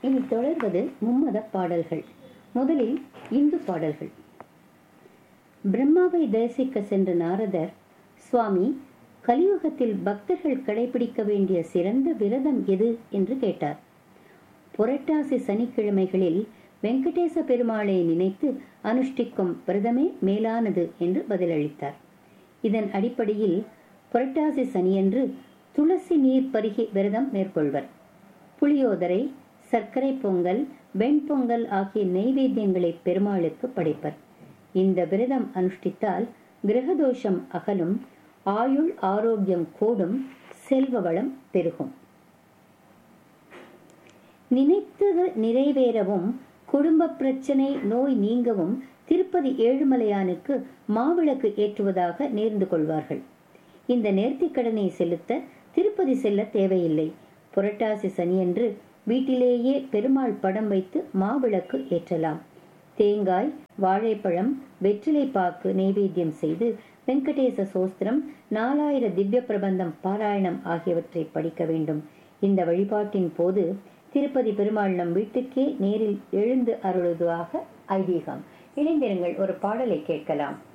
இனி தொடர்வது மும்மத பாடல்கள் முதலில் இந்து பாடல்கள் பிரம்மாவை தரிசிக்க சென்ற நாரதர் சுவாமி கலியுகத்தில் பக்தர்கள் கடைபிடிக்க வேண்டிய சிறந்த விரதம் எது என்று கேட்டார் புரட்டாசி சனிக்கிழமைகளில் வெங்கடேச பெருமாளை நினைத்து அனுஷ்டிக்கும் விரதமே மேலானது என்று பதிலளித்தார் இதன் அடிப்படையில் புரட்டாசி சனியன்று துளசி நீர் பருகி விரதம் மேற்கொள்வர் புளியோதரை சர்க்கரை பொங்கல் வெண்பொங்கல் ஆகிய நைவேத்தியங்களை பெருமாளுக்கு படைப்பர் இந்த விரதம் அனுஷ்டித்தால் கிரகதோஷம் அகலும் ஆயுள் ஆரோக்கியம் கூடும் செல்வ வளம் பெருகும் நினைத்தது நிறைவேறவும் குடும்ப பிரச்சனை நோய் நீங்கவும் திருப்பதி ஏழுமலையானுக்கு மாவிளக்கு ஏற்றுவதாக நேர்ந்து கொள்வார்கள் இந்த நேர்த்திக்கடனை செலுத்த திருப்பதி செல்ல தேவையில்லை புரட்டாசி சனியன்று வீட்டிலேயே பெருமாள் படம் வைத்து மாவிளக்கு ஏற்றலாம் தேங்காய் வாழைப்பழம் வெற்றிலை பாக்கு நைவேத்தியம் செய்து வெங்கடேச சோஸ்திரம் நாலாயிர திவ்ய பிரபந்தம் பாராயணம் ஆகியவற்றை படிக்க வேண்டும் இந்த வழிபாட்டின் போது திருப்பதி பெருமாள் நம் வீட்டுக்கே நேரில் எழுந்து அருளுவதாக ஐதீகம் இளைஞர்கள் ஒரு பாடலை கேட்கலாம்